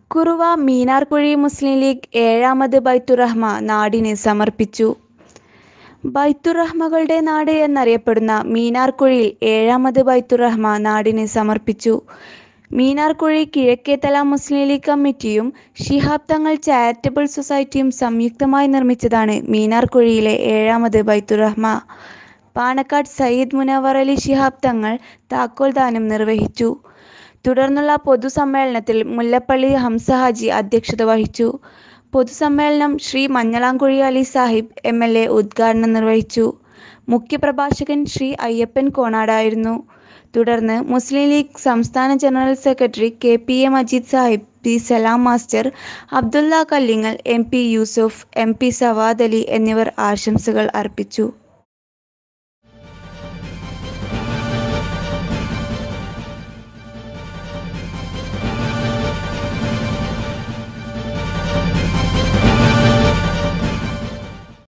കുറുവ മീനാർക്കുഴി മുസ്ലിം league ഏഴാമത് ബൈത്തുറഹ്മ നാടിന് സമർപ്പിച്ചു ബൈത്തുറഹ്മകളുടെ നാട് എന്നറിയപ്പെടുന്ന മീനാർക്കുഴിയിൽ ഏഴാമത് ബൈത്തുറഹ്മ നാടിന് സമർപ്പിച്ചു മീനാർക്കുഴി കിഴക്കേത്തല മുസ്ലിം ലീഗ് കമ്മിറ്റിയും ശിഹാബ് തങ്ങൾ ചാരിറ്റബിൾ സൊസൈറ്റിയും സംയുക്തമായി നിർമ്മിച്ചതാണ് മീനാർക്കുഴിയിലെ ഏഴാമത് ബൈത്തുറഹ്മ പാണക്കാട് സയ്യിദ് മുനവർ അലി ശിഹാബ് തങ്ങൾ താക്കോൽദാനം നിർവഹിച്ചു തുടർന്നുള്ള പൊതുസമ്മേളനത്തിൽ മുല്ലപ്പള്ളി ഹംസ ഹാജി അധ്യക്ഷത വഹിച്ചു പൊതുസമ്മേളനം Shri Manjalamkuzhi Ali Sahib M L A ഉദ്ഘാടനം നിർവഹിച്ചു മുഖ്യപ്രഭാഷകൻ ശ്രീ അയ്യപ്പൻ കോണാടായിരുന്നു തുടർന്ന് മുസ്ലിം ലീഗ് സംസ്ഥാന general secretary K P A Majeed Sahib P Salam master Abdulla Kallingal M P Yusuf M P Sawad Ali എന്നിവർ ആശംസകൾ അർപ്പിച്ചു